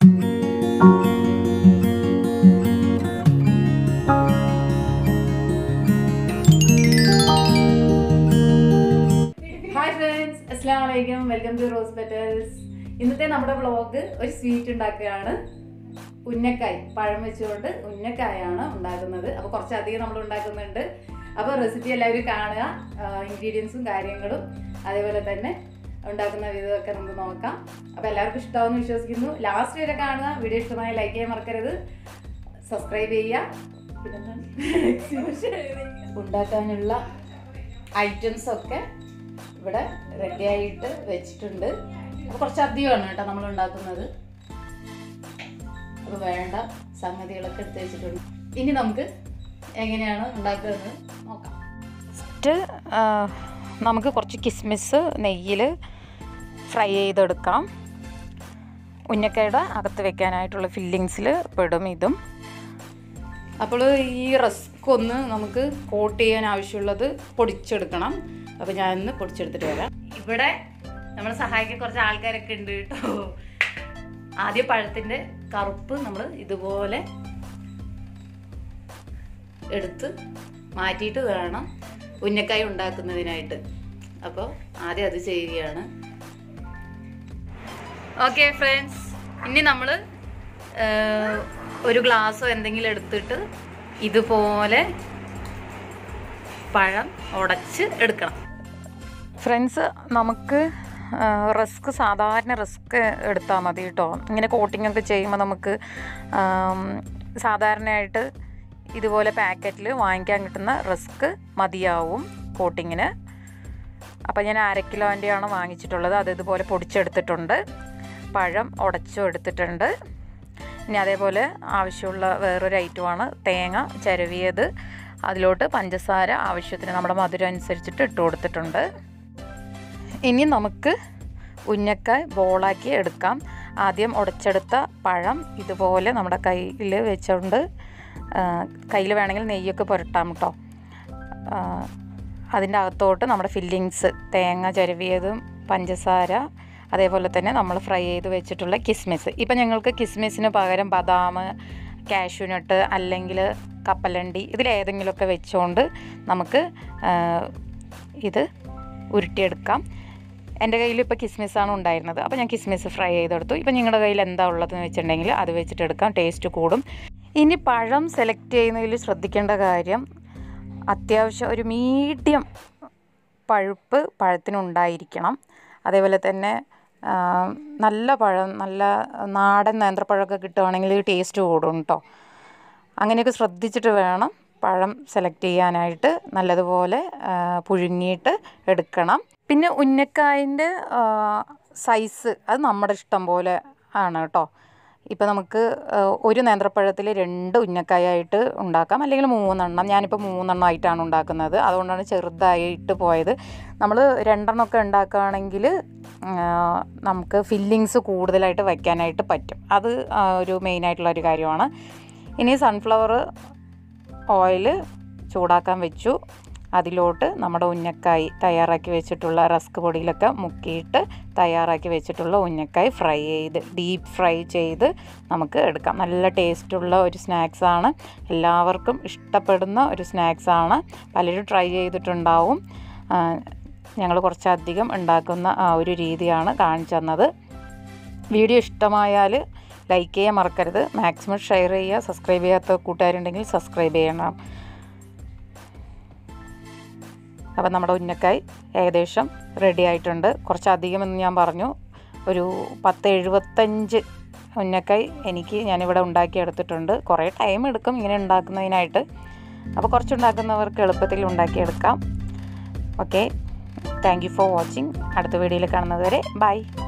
hi friends അസ്സാം വലൈക്കും welcome to rose petals ഇന്നത്തെ നമ്മുടെ വ്ളോഗ് ഒരു സ്വീറ്റ് ഉണ്ടാക്കുകയാണ് ഉന്നക്കായ് പഴം വെച്ചുകൊണ്ട് ഉന്നക്കായാണ് ഉണ്ടാക്കുന്നത് അപ്പോൾ കുറച്ചധികം നമ്മൾ ഉണ്ടാക്കുന്നുണ്ട് അപ്പോൾ റെസിപ്പി എല്ലാവരും കാണുക ഇൻഗ്രീഡിയൻസും കാര്യങ്ങളും അതേപോലെ തന്നെ ഉണ്ടാക്കുന്ന വിധമൊക്കെ നമുക്ക് നോക്കാം അപ്പോൾ എല്ലാവർക്കും ഇഷ്ടമാവുമെന്ന് വിശ്വസിക്കുന്നു ലാസ്റ്റ് വരെ കാണുക വീഡിയോ ഇഷ്ടമായി ലൈക്ക് ചെയ്യാൻ മറക്കരുത് സബ്സ്ക്രൈബ് ചെയ്യുക പിന്നെന്താണ് ഉണ്ടാക്കാനുള്ള ഐറ്റംസ് ഒക്കെ ഇവിടെ റെഡി ആയിട്ട് വെച്ചിട്ടുണ്ട് അപ്പോൾ കുറച്ച് അധികമാണ് കേട്ടോ നമ്മൾ ഉണ്ടാക്കുന്നത് അപ്പോൾ വേണ്ട സംഗതികളൊക്കെ എടുത്ത് വെച്ചിട്ടുണ്ട് ഇനി നമുക്ക് എങ്ങനെയാണ് ഉണ്ടാക്കുന്നത് നോക്കാം ഫസ്റ്റ് നമുക്ക് കുറച്ച് കിസ്മിസ് നെയ്യിൽ ഫ്രൈ ചെയ്തെടുക്കാം ഉന്നക്കയുടെ അകത്ത് വെക്കാനായിട്ടുള്ള ഫില്ലിങ്സിൽ പെടും ഇതും അപ്പോൾ ഈ റസ്ക് ഒന്ന് നമുക്ക് കോട്ട് ചെയ്യാൻ ആവശ്യമുള്ളത് പൊടിച്ചെടുക്കണം അപ്പോൾ ഞാൻ ഇന്ന് പൊടിച്ചെടുത്തിട്ട് വരാം ഇവിടെ നമ്മളെ സഹായിക്കാൻ കുറച്ച് ആൾക്കാരൊക്കെ ഉണ്ട് കേട്ടോ ആദ്യം പഴത്തിൻ്റെ കറുപ്പ് നമ്മൾ ഇതുപോലെ എടുത്ത് മാറ്റിയിട്ട് വേണം ഉന്നക്കായ ഉണ്ടാക്കുന്നതിനായിട്ട് അപ്പോൾ ആദ്യം അത് ചെയ്യുകയാണ് ഓക്കെ ഫ്രണ്ട്സ് ഇനി നമ്മൾ ഒരു ഗ്ലാസ്സോ എന്തെങ്കിലും എടുത്തിട്ട് ഇതുപോലെ പഴം ഉടച്ച് എടുക്കണം ഫ്രണ്ട്സ് നമുക്ക് റിസ്ക് സാധാരണ റിസ്ക് എടുത്താൽ മതി കേട്ടോ ഇങ്ങനെ കോട്ടിംഗ് ഒക്കെ ചെയ്യുമ്പോൾ നമുക്ക് ആം, സാധാരണയായിട്ട് ഇതുപോലെ പാക്കറ്റിൽ വാങ്ങിക്കാൻ കിട്ടുന്ന റിസ്ക് മതിയാവും കോട്ടിങ്ങിന് അപ്പോൾ ഞാൻ അര കിലോൻ്റെയാണ് വാങ്ങിച്ചിട്ടുള്ളത് അത് ഇതുപോലെ പൊടിച്ചെടുത്തിട്ടുണ്ട് പഴം ഉടച്ചും എടുത്തിട്ടുണ്ട് ഇനി അതേപോലെ ആവശ്യമുള്ള വേറൊരു ഐറ്റമാണ് തേങ്ങ ചിരവിയത് അതിലോട്ട് പഞ്ചസാര ആവശ്യത്തിന് നമ്മുടെ മധുരം അനുസരിച്ചിട്ട് ഇട്ട് കൊടുത്തിട്ടുണ്ട് ഇനി നമുക്ക് ഉന്നക്കായ് ബോളാക്കി എടുക്കാം ആദ്യം ഉടച്ചെടുത്ത പഴം ഇതുപോലെ നമ്മുടെ കയ്യിൽ വെച്ചുകൊണ്ട് കയ്യിൽ വേണമെങ്കിൽ നെയ്യൊക്കെ പുരട്ടാം കേട്ടോ അതിൻ്റെ അകത്തോട്ട് നമ്മുടെ ഫില്ലിങ്സ് തേങ്ങ ചിരവിയതും പഞ്ചസാര അതേപോലെ തന്നെ നമ്മൾ ഫ്രൈ ചെയ്ത് വെച്ചിട്ടുള്ള കിസ്മിസ് ഇപ്പം ഞങ്ങൾക്ക് കിസ്മിസിന് പകരം ബദാം കാഷ്യൂനട്ട് അല്ലെങ്കിൽ കപ്പലണ്ടി ഇതിലേതെങ്കിലുമൊക്കെ വെച്ചുകൊണ്ട് നമുക്ക് ആ, ഇത് ഉരുട്ടിയെടുക്കാം എൻ്റെ കയ്യിൽ ഇപ്പോൾ കിസ്മിസാണ് ഉണ്ടായിരുന്നത് അപ്പോൾ ഞാൻ കിസ്മിസ് ഫ്രൈ ചെയ്തെടുത്തു ഇപ്പം നിങ്ങളുടെ കയ്യിൽ എന്താ ഉള്ളതെന്ന് വെച്ചിട്ടുണ്ടെങ്കിൽ അത് വെച്ചിട്ട് എടുക്കാം ടേസ്റ്റ് കൂടും ഇനി പഴം സെലക്ട് ചെയ്യുന്നതിൽ ശ്രദ്ധിക്കേണ്ട കാര്യം അത്യാവശ്യം ഒരു മീഡിയം പഴുപ്പ് പഴത്തിനുണ്ടായിരിക്കണം അതേപോലെ തന്നെ ആ, നല്ല പഴം നല്ല നാടൻ നേന്ത്രപ്പഴമൊക്കെ കിട്ടുവാണെങ്കിൽ ടേസ്റ്റ് കൂടും കേട്ടോ അങ്ങനെയൊക്കെ ശ്രദ്ധിച്ചിട്ട് വേണം പഴം സെലക്ട് ചെയ്യാനായിട്ട് നല്ലതുപോലെ ആ, പുഴുങ്ങിയിട്ട് എടുക്കണം പിന്നെ ഉന്നക്കായൻ്റെ സൈസ് അത് നമ്മുടെ ഇഷ്ടം പോലെ ആണ് കേട്ടോ ഇപ്പം നമുക്ക് ആ, ഒരു നേന്ത്രപ്പഴത്തിൽ രണ്ട് ഉന്നക്കായായിട്ട് ഉണ്ടാക്കാം അല്ലെങ്കിൽ മൂന്നെണ്ണം ഞാനിപ്പോൾ മൂന്നെണ്ണം ആയിട്ടാണ് ഉണ്ടാക്കുന്നത് അതുകൊണ്ടാണ് ചെറുതായിട്ട് പോയത് നമ്മൾ രണ്ടെണ്ണമൊക്കെ ഉണ്ടാക്കുകയാണെങ്കിൽ നമുക്ക് ഫില്ലിങ്സ് കൂടുതലായിട്ട് വയ്ക്കാനായിട്ട് പറ്റും അത് ആ, ഒരു മെയിനായിട്ടുള്ള ഒരു കാര്യമാണ് ഇനി സൺഫ്ലവർ ഓയിൽ ചൂടാക്കാൻ വെച്ചു അതിലോട്ട് നമ്മുടെ ഉന്നക്കായി തയ്യാറാക്കി വെച്ചിട്ടുള്ള റസ്ക് പൊടിയിലൊക്കെ മുക്കിയിട്ട് തയ്യാറാക്കി വെച്ചിട്ടുള്ള ഉന്നക്കായി ഫ്രൈ ചെയ്ത് ഡീപ്പ് ഫ്രൈ ചെയ്ത് നമുക്ക് എടുക്കാം നല്ല ടേസ്റ്റുള്ള ഒരു സ്നാക്സാണ് എല്ലാവർക്കും ഇഷ്ടപ്പെടുന്ന ഒരു സ്നാക്സാണ് പലരും ട്രൈ ചെയ്തിട്ടുണ്ടാവും ഞങ്ങൾ കുറച്ചധികം ഉണ്ടാക്കുന്ന ആ ഒരു രീതിയാണ് കാണിച്ചു തന്നത് വീഡിയോ ഇഷ്ടമായാൽ ലൈക്ക് ചെയ്യാൻ മറക്കരുത് മാക്സിമം ഷെയർ ചെയ്യുക സബ്സ്ക്രൈബ് ചെയ്യാത്ത കൂട്ടുകാരുണ്ടെങ്കിൽ സബ്സ്ക്രൈബ് ചെയ്യണം അപ്പം നമ്മുടെ ഉന്നക്കായ് ഏകദേശം റെഡി ആയിട്ടുണ്ട് കുറച്ചധികം എന്ന് ഞാൻ പറഞ്ഞു ഒരു പത്ത് എഴുപത്തഞ്ച് ഉന്നക്കായ് എനിക്ക് ഞാനിവിടെ ഉണ്ടാക്കിയെടുത്തിട്ടുണ്ട് കുറേ ടൈം എടുക്കും ഇങ്ങനെ ഉണ്ടാക്കുന്നതിനായിട്ട് അപ്പോൾ കുറച്ചുണ്ടാക്കുന്നവർക്ക് എളുപ്പത്തിൽ ഉണ്ടാക്കിയെടുക്കാം okay thank you for watching അടുത്ത വീഡിയോയിൽ കാണുന്നത് വരെ ബൈ